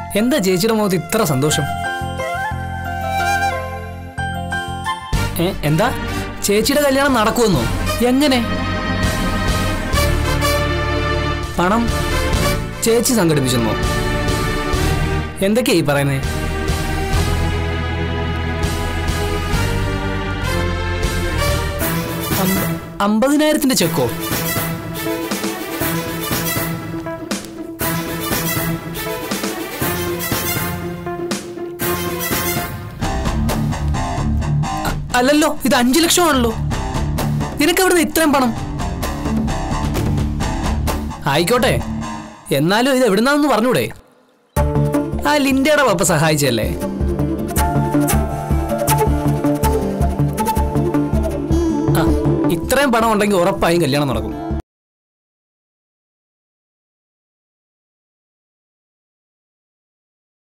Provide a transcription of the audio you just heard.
എന്താ ചേച്ചിയുടെ മുഖത്ത് ഇത്ര സന്തോഷം ഏ എന്താ ചേച്ചിയുടെ കല്യാണം നടക്കുമെന്നോ എങ്ങനെ പണം ചേച്ചി സംഘടിപ്പിച്ചെന്നോ എന്തൊക്കെയാ ഈ പറയുന്നേ അമ്പ- അമ്പതിനായിരത്തിന്റെ ചെക്കോ അ- അല്ലല്ലോ ഇത് അഞ്ചു ലക്ഷമാണല്ലോ നിനക്ക് എവിടുന്ന് ഇത്രയും പണം ആയിക്കോട്ടെ എന്നാലും ഇത് എവിടുന്നാന്ന് പറഞ്ഞൂടെ ആ ലിൻഡയുടെ പപ്പ സഹായിച്ചല്ലേ ആ ഇത്രയും പണം ഉണ്ടെങ്കിൽ ഉറപ്പായും കല്യാണം നടക്കും